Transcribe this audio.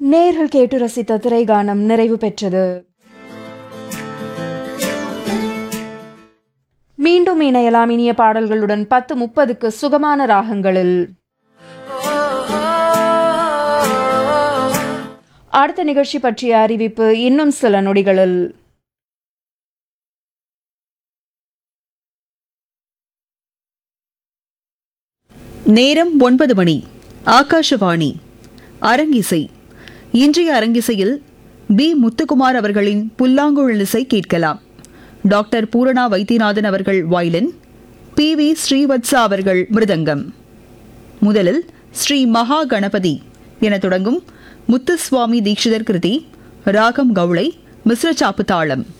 நேர்கள் கேட்டு ரசித்த திரைகானம் நிறைவு பெற்றது மீண்டும் இணையலாம் இனிய பாடல்களுடன் பத்து முப்பதுக்கு சுகமான ராகங்களில் அடுத்த நிகழ்ச்சி பற்றிய அறிவிப்பு இன்னும் சில நொடிகளில் நேரம் ஒன்பது மணி ஆகாஷவாணி அரங்கிசை இன்றைய அரங்கிசையில் பி முத்துக்குமார் அவர்களின் புல்லாங்குழல் இசை கேட்கலாம் டாக்டர் பூரணா வைத்தியநாதன் அவர்கள் வயலின் பி வி ஸ்ரீவத்சா அவர்கள் மிருதங்கம் முதலில் ஸ்ரீ மகா கணபதி என தொடங்கும் முத்துசுவாமி தீட்சிதர் கிருதி ராகம் கவுளை மிஸ்ர சாப்பு தாளம்